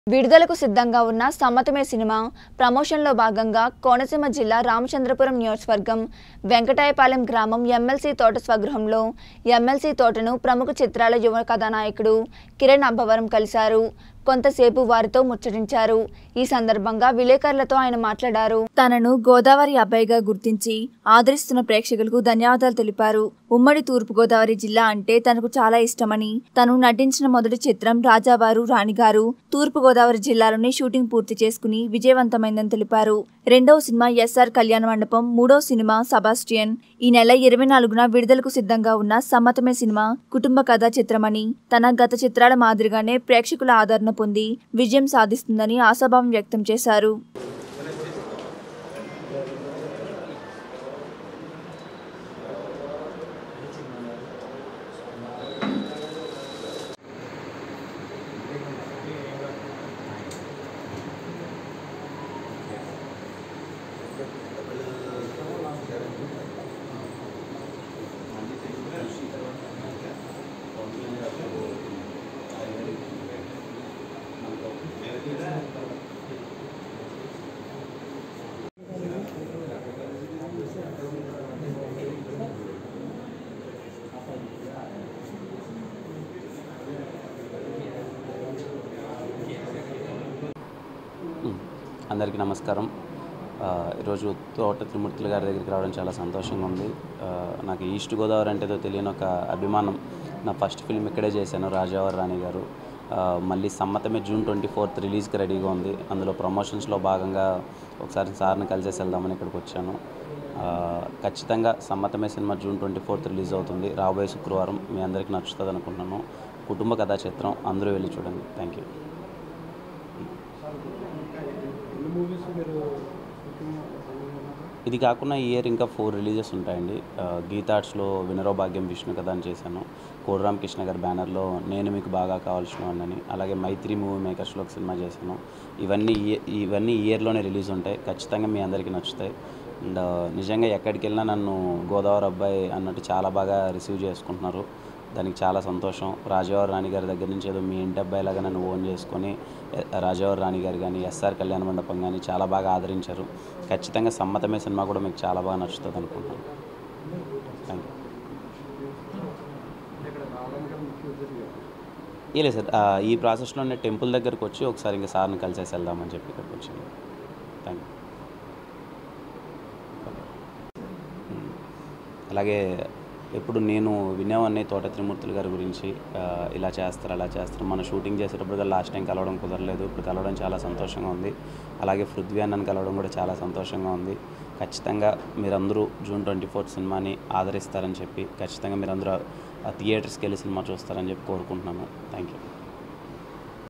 విడుదలకు సిద్ధంగా ఉన్న సమ్మతమే సినిమా ప్రమోషన్లో భాగంగా కోనసీమ జిల్లా రామచంద్రపురం నియోజకవర్గం వెంకటాయపాలెం గ్రామం ఎమ్మెల్సీ తోట స్వగృహంలో ఎమ్మెల్సీ తోటను ప్రముఖ చిత్రాల యువ కథానాయకుడు కిరణ్ అబ్బవరం కలిశారు కొంతసేపు వారితో ముచ్చటించారు ఈ సందర్భంగా విలేకరులతో ఆయన మాట్లాడారు తనను గోదావరి అబ్బాయిగా గుర్తించి ఆదరిస్తున్న ప్రేక్షకులకు ధన్యవాదాలు తెలిపారు ఉమ్మడి తూర్పు గోదావరి జిల్లా అంటే తనకు చాలా ఇష్టమని తను నటించిన మొదటి చిత్రం రాజావారు రాణిగారు తూర్పు గోదావరి జిల్లాలోనే షూటింగ్ పూర్తి చేసుకుని విజయవంతమైందని తెలిపారు రెండవ సినిమా ఎస్ఆర్ కళ్యాణ మండపం మూడో సినిమా సబాస్టియన్ ఈ నెల ఇరవై నాలుగున విడుదలకు సిద్ధంగా ఉన్న సమ్మతమే సినిమా కుటుంబ కథా చిత్రమని తన గత చిత్రాల మాదిరిగానే ప్రేక్షకుల ఆదరణ పొంది విజయం సాధిస్తుందని ఆశాభావం వ్యక్తం చేశారు అందరికీ నమస్కారం ఆ, ఈరోజు తోట త్రిమూర్తులు గారి దగ్గరికి రావడం చాలా సంతోషంగా ఉంది ఆ, నాకు ఈస్ట్ గోదావరి అంటే ఏదో తెలియని ఒక అభిమానం నా ఫస్ట్ ఫిల్మ్ ఇక్కడే చేశాను రాజావర్ రాణి గారు ఆ, మళ్ళీ సమ్మతమే జూన్ ట్వంటీ ఫోర్త్ రిలీజ్కి రెడీగా ఉంది అందులో ప్రమోషన్స్లో భాగంగా ఒకసారి సార్ని కలిసేసి వెళ్దామని ఇక్కడికి వచ్చాను ఆ, ఖచ్చితంగా సమ్మతమే cinema June twenty fourth release అవుతుంది రాబోయే శుక్రవారం మీ అందరికీ నచ్చుతుంది అనుకుంటున్నాను కుటుంబ కథా చిత్రం అందరూ వెళ్ళి చూడండి థ్యాంక్ యూ ఎన్ని మూవీస్ మీరు ఇది కాకుండా ఈ ఇయర్ ఇంకా ఫోర్ రిలీజెస్ ఉంటాయండి ఆ, గీతార్ట్స్లో వినరో భాగ్యం విష్ణు కథ అని చేశాను కోడిరామ్ కృష్ణ గారి బ్యానర్లో నేను మీకు బాగా కావాల్సిన వాడిని అలాగే మైత్రి మూవీ మేకర్స్లో ఒక సినిమా చేశాను ఇవన్నీ ఈ- ఇవన్నీ ఈ ఇయర్లోనే రిలీజ్ ఉంటాయి ఖచ్చితంగా మీ అందరికీ నచ్చుతాయి అండ్ నిజంగా ఎక్కడికి వెళ్ళినా నన్ను గోదావరి అబ్బాయి అన్నట్టు చాలా బాగా రిసీవ్ చేసుకుంటున్నారు దానికి చాలా సంతోషం రాజావారి రాణి గారి దగ్గర నుంచి ఏదో మీ ఇంటి అబ్బాయిలాగా నన్ను ఓన్ చేసుకొని ఎ- రాజావారి రాణి గారు కానీ ఎస్ఆర్ కళ్యాణ మండపం కానీ చాలా బాగా ఆదరించారు ఖచ్చితంగా సమ్మతమే సినిమా కూడా మీకు చాలా బాగా నచ్చుతుంది అనుకుంటున్నాను థ్యాంక్ యూ ఇక్కడ రావడానికి గల ముఖ్య ఉద్దేశం ఏంటి? ఏ లేదు సార్ ఆ, ఈ ప్రాసెస్లోనే టెంపుల్ దగ్గరకు వచ్చి ఒకసారి ఇంకా సార్ని కలిసేసి వెళ్దామని చెప్పి ఇక్కడికి వచ్చాను థ్యాంక్ యూ మ్మ్. అలాగే ఎప్పుడు నేను వినేవాడిని తోట త్రిమూర్తులు గారి గురించి ఆ, ఇలా చేస్తారు అలా చేస్తారు మన షూటింగ్ చేసేటప్పుడు లాస్ట్ టైం కలవడం కుదరలేదు ఇప్పుడు కలవడం చాలా సంతోషంగా ఉంది అలాగే పృథ్వీ అన్నని కలవడం కూడా చాలా సంతోషంగా ఉంది ఖచ్చితంగా మీరందరూ జూన్ ట్వంటీ ఫోర్త్ సినిమాని ఆదరిస్తారని చెప్పి ఖచ్చితంగా మీరందరూ ఆ థియేటర్స్కి వెళ్ళి సినిమా చూస్తారని చెప్పి కోరుకుంటున్నాను థ్యాంక్ యూ